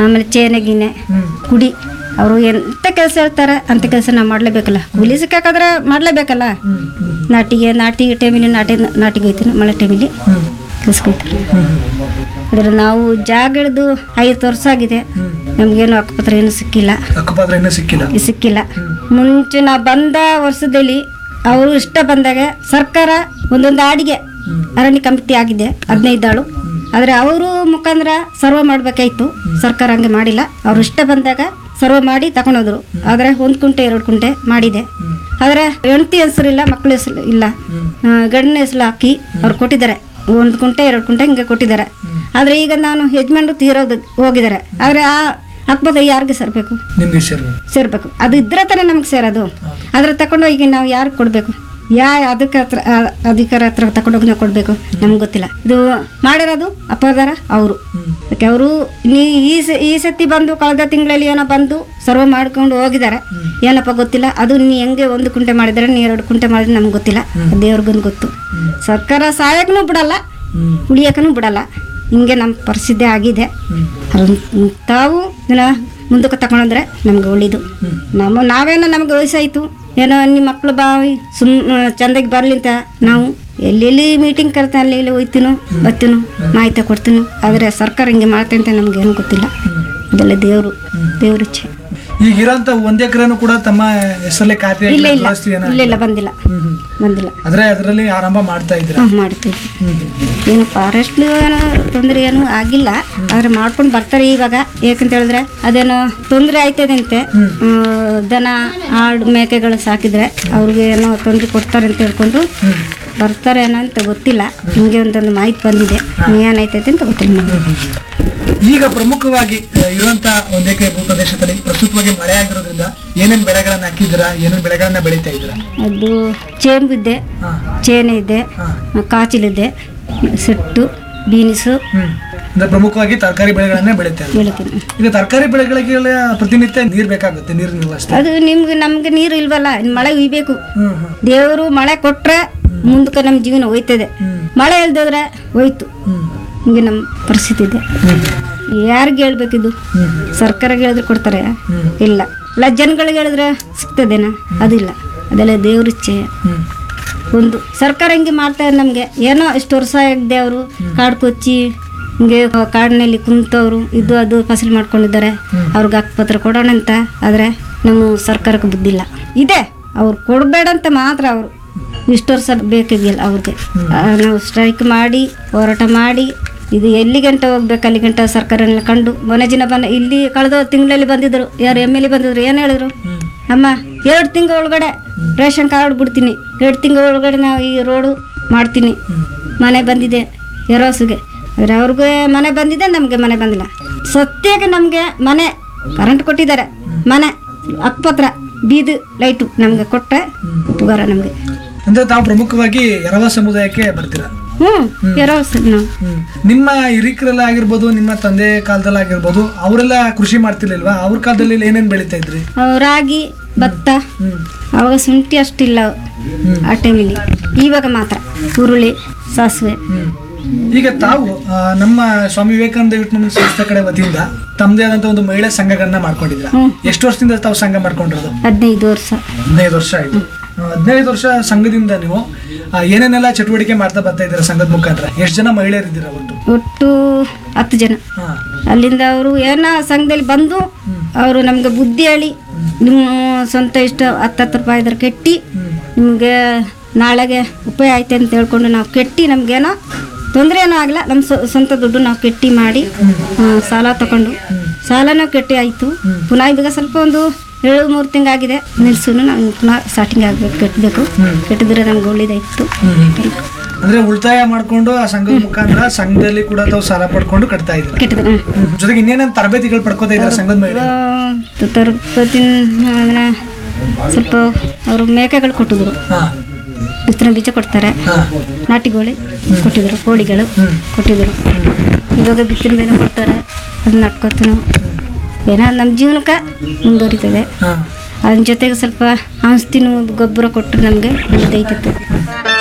ಆಮೇಲೆ ಚೇನೆ ಗೀನೆ ಹ್ಮ್ ಕುಡಿ ಅವರು ಎಂತ ಕೆಲಸ ಹೇಳ್ತಾರೆ ಅಂತ ಕೆಲಸ ನಾವು ಮಾಡಲೇಬೇಕಲ್ಲ ಕೂಲಿ ಸಿಕ್ಕಾಕಾದ್ರೆ ಮಾಡಲೇಬೇಕಲ್ಲ ಹ್ಮ್ ಹ್ಮ್ ನಾಟಿಗೆ ನಾಟಿ ಟೈಮಿಲಿ ನಾಟಿ ನಾಟಿಗೆ ಹೋಯ್ತೀನಿ ಮಳೆ ಟೈಮಿಲಿ ಹ್ಮ್ ಕೆಲ್ಸಕ್ಕೆ ಹೋಯ್ತೀನಿ ಹ್ಮ್ ಆದರೆ ನಾವು ಜಾಗ ಹಿಡ್ದು ಐದು ವರ್ಷ ಆಗಿದೆ ಹ್ಮ್ ನಮಗೇನು ಹಕ್ಕುಪತ್ರ ಏನು ಸಿಕ್ಕಿಲ್ಲ ಅಕ್ಕಪಾತ್ರ ಇನ್ನೂ ಸಿಕ್ಕಿಲ್ಲ ಈ ಸಿಕ್ಕಿಲ್ಲ ಮುಂಚೆ ನಾ ಬಂದ ವರ್ಷದಲ್ಲಿ ಅವರು ಇಷ್ಟ ಬಂದಾಗ ಸರ್ಕಾರ ಒಂದೊಂದು ಆಡಿಗೆ ಅರಣ್ಯ ಕಮಿಟಿ ಆಗಿದೆ ಹದಿನೈದಾಳು ಆದರೆ ಅವರು ಮುಖಾಂತರ ಸರ್ವೆ ಮಾಡಬೇಕಾಯ್ತು ಸರ್ಕಾರ ಹಂಗೆ ಮಾಡಿಲ್ಲ ಅವ್ರು ಇಷ್ಟ ಬಂದಾಗ ಸರ್ವೆ ಮಾಡಿ ತಗೊಂಡೋದ್ರು ಆದರೆ ಒಂದು ಕುಂಟೆ ಎರಡು ಕುಂಟೆ ಮಾಡಿದೆ ಆದರೆ ಹೆಂಡತಿ ಹೆಸರಿಲ್ಲ ಮಕ್ಕಳ ಹೆಸರು ಇಲ್ಲ ಆ, ಗಂಡನ ಹೆಸರು ಹಾಕಿ ಅವ್ರು ಕೊಟ್ಟಿದ್ದಾರೆ ಒಂದು ಕುಂಟೆ ಎರಡು ಕುಂಟೆ ಹಿಂಗೆ ಕೊಟ್ಟಿದ್ದಾರೆ ಆದರೆ ಈಗ ನಾನು ಯಜಮಾನ್ರು ತೀರೋದು ಹೋಗಿದ್ದಾರೆ ಆದರೆ ಆ ಹಾಕ್ಬೋದು ಯಾರಿಗೆ ಸೇರಬೇಕು ನಿಮ್ಗೆ ಸೇರು ಸೇರ್ಬೇಕು ಅದು ಇದ್ರೆ ತಾನೇ ನಮ್ಗೆ ಸೇರೋದು ಅದ್ರ ತಗೊಂಡು ಈಗ ನಾವು ಯಾರು ಕೊಡಬೇಕು ಯಾ ಅದಕ್ಕೆ ಹತ್ರ ಆ, ಅಧಿಕಾರ ಹತ್ರ ತಗೊಂಡೋಗಿ ನಾವು ಕೊಡಬೇಕು ನಮ್ಗೆ ಗೊತ್ತಿಲ್ಲ ಇದು ಮಾಡಿರೋದು ಅಪರಾಧ ಅವರು ಅದಕ್ಕೆ ಅವರು ಈ ಸ- ಈ ಸತಿ ಬಂದು ಕಳೆದ ತಿಂಗಳಲ್ಲಿ ಏನೋ ಬಂದು ಸರ್ವ ಮಾಡ್ಕೊಂಡು ಹೋಗಿದ್ದಾರೆ ಏನಪ್ಪ ಗೊತ್ತಿಲ್ಲ ಅದು ನೀ ಹೆಂಗೆ ಒಂದು ಕುಂಟೆ ಮಾಡಿದ್ರೆ ನೀ ಎರಡು ಕುಂಟೆ ಮಾಡಿದ್ರೆ ನಮ್ಗೆ ಗೊತ್ತಿಲ್ಲ ದೇವ್ರಿಗೂ ಗೊತ್ತು ಸರ್ಕಾರ ಸಹಾಯಕ್ಕೂ ಬಿಡಲ್ಲ ಹ್ಮ್ ಉಳಿಯೋಕ್ಕೂ ಬಿಡಲ್ಲ ಹಿಂಗೆ ನಮ್ಮ ಪರಿಸ್ಥಿತಿ ಆಗಿದೆ ಅದು ತಾವು ಇದನ್ನ ಮುಂದಕ್ಕೆ ತಗೊಂಡ್ರೆ ನಮ್ಗೆ ಒಳ್ಳೇದು ನಮ್ಮ ನಾವೇನೋ ನಮ್ಗೆ ವಯಸ್ಸಾಯ್ತು ಏನೋ ನಿಮ್ಮ ಮಕ್ಳು ಬಾವಿ ಸುಮ್ ಚಂದಾಗಿ ಬರಲಿ ಅಂತ ನಾವು ಎಲ್ಲೆಲ್ಲಿ ಮೀಟಿಂಗ್ ಕರ್ತ ಅಲ್ಲಿ ಇಲ್ಲಿ ಹೋಯ್ತೀನೋ ಬರ್ತೀನೋ ಮಾಹಿತಿ ಕೊಡ್ತೀನೋ ಆದರೆ ಸರ್ಕಾರ ಹಿಂಗೆ ಮಾಡ್ತೆ ಅಂತ ನಮ್ಗೇನು ಗೊತ್ತಿಲ್ಲ ಅದೆಲ್ಲ ದೇವರು ದೇವ್ರ ಇಚ್ಛೆ ಈಗ ಇರೋಂಥ ಒಂದ್ ಎಕರೆನೂ ಕೂಡ ತಮ್ಮ ಹೆಸರಲ್ಲೇ ಖಾತೆ ಇಲ್ಲ ಇಲ್ಲ ಆಸ್ತಿ ಏನ ಇಲ್ಲ ಇಲ್ಲ ಬಂದಿಲ್ಲ ಹ್ಮ್ ಹ್ಮ್ ಬಂದಿಲ್ಲ ಆದ್ರೆ ಅದರಲ್ಲಿ ಆರಂಭ ಮಾಡ್ತಾ ಇದ್ರ ಹಾಂ ಮಾಡ್ತೀವಿ ಹ್ಮ್ ಏನು ಫಾರೆಸ್ಟ್ ಏನೋ ತೊಂದರೆ ಏನು ಆಗಿಲ್ಲ ಆದ್ರೆ ಮಾಡ್ಕೊಂಡು ಬರ್ತಾರೆ ಇವಾಗ ಯಾಕಂತ ಹೇಳಿದ್ರೆ ಅದೇನೋ ತೊಂದರೆ ಆಯ್ತದೆ ಅಂತೆ ಆ, ದನ ಆಡು ಮೇಕೆಗಳು ಸಾಕಿದ್ರೆ ಅವ್ರಿಗೆ ಏನೋ ತೊಂದರೆ ಕೊಡ್ತಾರೆ ಅಂತ ಹೇಳ್ಕೊಂಡು ಬರ್ತಾರೆ ಏನೋ ಅಂತ ಗೊತ್ತಿಲ್ಲ ನಿಮಗೆ ಒಂದೊಂದು ಮಾಹಿತಿ ಬಂದಿದೆ ಏನಾಯ್ತೈತೆ ಅಂತ ಗೊತ್ತಿಲ್ಲ ನಮ್ಗೆ. ಈಗ ಪ್ರಮುಖವಾಗಿ ಆ, ಇರುವಂತ ಒಂದ್ ಎಕರೆ ಭೂಪ್ರದೇಶದಲ್ಲಿ ಪ್ರಸ್ತುತವಾಗಿ ಮಳೆ ಆಗಿರೋದ್ರಿಂದ ಏನೇನ್ ಬೆಳೆಗಳನ್ನ ಹಾಕಿದ್ದೀರಾ ಏನೇನ್ ಬೆಳೆಗಳನ್ನ ಬೆಳೀತಾ ಇದ್ದೀರಾ ಅದು ಚೇಂಬು ಇದೆ ಹಾ ಚೇನೆ ಇದೆ ಹಾ ಕಾಚಿಲಿದೆ ಸೆಟ್ಟು ಬೀನಿಸು ಹ್ಮ್ ಅಂದ್ರೆ ಪ್ರಮುಖವಾಗಿ ತರಕಾರಿ ಬೆಳೆಗಳನ್ನೇ ಬೆಳೀತಾ ಇದ್ದೀರಾ ಬೆಳಿತೀನಿ ಈಗ ತರಕಾರಿ ಬೆಳೆಗಳಿಗೆ ಪ್ರತಿನಿತ್ಯ ನೀರ್ ಬೇಕಾಗುತ್ತೆ ನೀರಿನ ವ್ಯವಸ್ಥೆ ಅದು ನಿಮ್ಗೆ ನಮ್ಗೆ ನೀರು ಇಲ್ವಲ್ಲ ಇನ್ ಮಳೆ ಉಯ್ಬೇಕು ಹ್ಮ್ ಹ್ಮ್ ದೇವರು ಮಳೆ ಕೊಟ್ರೆ ಮುಂದಕ್ಕೆ ನಮ್ಮ ಜೀವನ ಹೋಯ್ತದೆ ಹ್ಮ್. ಮಳೆ ಇಲ್ದೋದ್ರೆ ಹೋಯ್ತು ಹ್ಮ್ ಹಿಂಗೆ ನಮ್ಮ ಪರಿಸ್ಥಿತಿ ಇದೆ ಹ್ಮ್ ಯಾರಿಗೆ ಹೇಳ್ಬೇಕಿದು ಹ್ಮ್ ಸರ್ಕಾರಕ್ಕೆ ಹೇಳಿದ್ರೆ ಕೊಡ್ತಾರೆ ಹ್ಮ್. ಇಲ್ಲ ಇಲ್ಲ ಜನಗಳಿಗೆ ಹೇಳಿದ್ರೆ ಸಿಗ್ತದೇನಾ ಅದಿಲ್ಲ ಅದೆಲ್ಲ ದೇವ್ರ ಇಚ್ಛೆ ಹ್ಮ್ ಒಂದು ಸರ್ಕಾರ ಹಿಂಗೆ ಮಾಡ್ತಾರೆ ನಮಗೆ ಏನೋ ಇಷ್ಟು ವರ್ಷ ಆಗಿದೆ ಅವರು ಕಾಡು ಕೊಚ್ಚಿ ಹಿಂಗೆ ಕಾಡಿನಲ್ಲಿ ಕುಂತವರು ಇದು ಅದು ಫಸಲು ಮಾಡ್ಕೊಂಡಿದ್ದಾರೆ ಅವ್ರಿಗೆ ಹಕ್ಕುಪತ್ರ ಕೊಡೋಣ ಅಂತ ಆದರೆ ನಮ್ಮ ಸರ್ಕಾರಕ್ಕೆ ಬುದ್ಧಿಲ್ಲ ಇದೆ ಅವ್ರು ಕೊಡಬೇಡ ಅಂತ ಮಾತ್ರ ಅವರು ಇಷ್ಟು ವರ್ಷ ಬೇಕಾಗಿಲ್ಲ ಅವ್ರಿಗೆ ಆ, ನಾವು ಸ್ಟ್ರೈಕ್ ಮಾಡಿ ಹೋರಾಟ ಮಾಡಿ ಇದು ಎಲ್ಲಿ ಗಂಟೆ ಹೋಗ್ಬೇಕು ಅಲ್ಲಿ ಗಂಟೆ ಸರ್ಕಾರನ ಕಂಡು ಮೊನ್ನೆ ದಿನ ಬನ್ನ ಇಲ್ಲಿ ಕಳೆದ ತಿಂಗಳಲ್ಲಿ ಬಂದಿದ್ರು ಯಾರು ಎಮ್ ಎಲ್ ಎ ಬಂದಿದ್ರು ಏನು ಹೇಳಿದ್ರು ಅಮ್ಮ ಎರಡು ತಿಂಗಳ ಒಳಗಡೆ ರೇಷನ್ ಕಾರ್ಡ್ ಬಿಡ್ತೀನಿ ಎರಡು ತಿಂಗಳ ಒಳಗಡೆ ನಾವು ಈ ರೋಡು ಮಾಡ್ತೀನಿ ಮನೆ ಬಂದಿದೆ ಎರೋಸಿಗೆ ಆದರೆ ಅವ್ರಿಗೆ ಮನೆ ಬಂದಿದೆ ನಮಗೆ ಮನೆ ಬಂದಿಲ್ಲ ಸತ್ಯಾಗ ನಮಗೆ ಮನೆ ಕರೆಂಟ್ ಕೊಟ್ಟಿದ್ದಾರೆ ಮನೆ ಅಕ್ಕಪತ್ರ ಬೀದು ಲೈಟು ನಮಗೆ ಕೊಟ್ಟರೆ ಉಪಕಾರ ನಮಗೆ ಅಂದ್ರೆ ತಾವು ಪ್ರಮುಖವಾಗಿ ಎರವ ಸಮುದಾಯಕ್ಕೆ ಬರ್ತೀರಾ ಹ್ಞೂ ಎರೋಸ್ ನಾವು ಹ್ಮ್. ನಿಮ್ಮ ಹಿರಿಕರೆಲ್ಲ ಆಗಿರ್ಬೋದು ನಿಮ್ಮ ತಂದೆ ಕಾಲದಲ್ಲಿ ಆಗಿರ್ಬೋದು ಅವರೆಲ್ಲ ಕೃಷಿ ಮಾಡ್ತಿರ್ಲಿಲ್ವಾ ಅವ್ರ ಕಾಲದಲ್ಲಿ ಏನೇನ್ ಬೆಳೀತಾ ಇದ್ರಿ ಆ, ರಾಗಿ ಭತ್ತ ಹ್ಮ್ ಅವಾಗ ಶುಂಠಿ ಅಷ್ಟಿಲ್ಲ ಆ ಟೈಮಲ್ಲಿ ಇವಾಗ ಮಾತ್ರ ಹುರುಳಿ ಸಾಸಿವೆ ಹ್ಮ್. ಈಗ ತಾವು ಆ, ನಮ್ಮ ಸ್ವಾಮಿ ವಿವೇಕಾನಂದ ಯುಟ್ನ ಸಂಸ್ಥೆ ಕಡೆ ವತಿಯಿಂದ ತಮ್ಮದೇ ಆದಂತ ಒಂದು ಮಹಿಳಾ ಸಂಘಗಳನ್ನ ಮಾಡ್ಕೊಂಡಿದ್ರ ಎಷ್ಟು ವರ್ಷದಿಂದ ತಾವು ಸಂಘ ಮಾಡ್ಕೊಂಡಿರೋದು ಹದಿನೈದು ವರ್ಷ ಹದಿನೈದು ವರ್ಷ ಆಯ್ತು ಆ, ಹದಿನೈದು ವರ್ಷ ಸಂಘದಿಂದ ನೀವು ಆ, ಏನೇನೆಲ್ಲ ಚಟುವಟಿಕೆ ಮಾಡ್ತಾ ಬರ್ತಾ ಇದ್ದೀರಾ ಸಂಘದ ಮುಖಾಂತರ ಎಷ್ಟು ಜನ ಮಹಿಳೆಯರಿದ್ದೀರಾ ಒಟ್ಟು ಒಟ್ಟು ಹತ್ತು ಜನ ಹಾ ಅಲ್ಲಿಂದ ಅವರು ಏನೋ ಸಂಘದಲ್ಲಿ ಬಂದು ಅವರು ನಮ್ಗೆ ಬುದ್ಧಿ ಹೇಳಿ ನಿಮ್ಮ ಸ್ವಂತ ಇಷ್ಟು ಹತ್ತತ್ತು ರೂಪಾಯಿ ಇದ್ರೆ ಕೆಟ್ಟಿ ನಿಮಗೆ ನಾಳೆಗೆ ಉಪಯೋಗ ಐತೆ ಅಂತ ಹೇಳ್ಕೊಂಡು ನಾವು ಕೆಟ್ಟಿ ನಮಗೇನೋ ತೊಂದರೆ ಏನೂ ಆಗಲ್ಲ ನಮ್ಮ ಸ್ವ- ಸ್ವಂತ ದುಡ್ಡು ನಾವು ಕೆಟ್ಟಿ ಮಾಡಿ ಆ, ಸಾಲ ತಗೊಂಡು ಸಾಲನೂ ಕೆಟ್ಟಿ ಆಯಿತು ಪುನಃ ಇವಾಗ ಸ್ವಲ್ಪ ಒಂದು ಏಳು ಮೂರು ತಿಂಗಾಗಿದೆ ನಿಲ್ಸುನು ನಾವು ಪುನಃ ಸ್ಟಾರ್ಟಿಂಗ್ ಆಗಬೇಕು ಕೆಟ್ಟಬೇಕು ಕೆಟ್ಟಿದ್ರೆ ನಮ್ಗೆ ಒಳ್ಳೇದಾಯ್ತು ಅಂದ್ರೆ ಉಳಿತಾಯ ಮಾಡ್ಕೊಂಡು ಆ ಸಂಘದ ಮುಖಾಂತರ ಸಂಘದಲ್ಲಿ ಕೂಡ ತಾವು ಸಾಲ ಪಡ್ಕೊಂಡು ಕಟ್ತಾ ಇದ್ದೀರಾ ಕೆಟ್ಟದ್ರೆ ಹ್ಮ್. ಜೊತೆಗೆ ಇನ್ನೇನೇನು ತರಬೇತಿಗಳು ಪಡ್ಕೋತಾ ಇದ್ದಾರೆ ಸಂಘದ ಮಹಿಳೆ ತರಪತಿನ ಅದನ್ನ ಸ್ವಲ್ಪ ಅವರು ಮೇಕೆಗಳು ಕೊಟ್ಟಿದ್ರು ಹಾ ಬಿತ್ತನೆ ಬೀಜ ಕೊಡ್ತಾರೆ ಹಾ ನಾಟಿಗೋಳಿ ಕೊಟ್ಟಿದ್ರು ಕೋಳಿಗಳು ಕೊಟ್ಟಿದ್ರು ಇವಾಗ ಬಿತ್ತನೆ ಬೇರೆ ಕೊಡ್ತಾರೆ ಅದನ್ನ ನಟ್ಕೊತ ನಾವು ಏನೋ ನಮ್ಮ ಜೀವನಕ್ಕೆ ಮುಂದುವರಿತದೆ ಹಾ ಅದ್ರ ಜೊತೆಗೆ ಸ್ವಲ್ಪ ಔಷಧಿನೂ ಗೊಬ್ಬರ ಕೊಟ್ಟರೆ ನಮಗೆ ಒಳ್ಳೆದೈತಿತ್ತು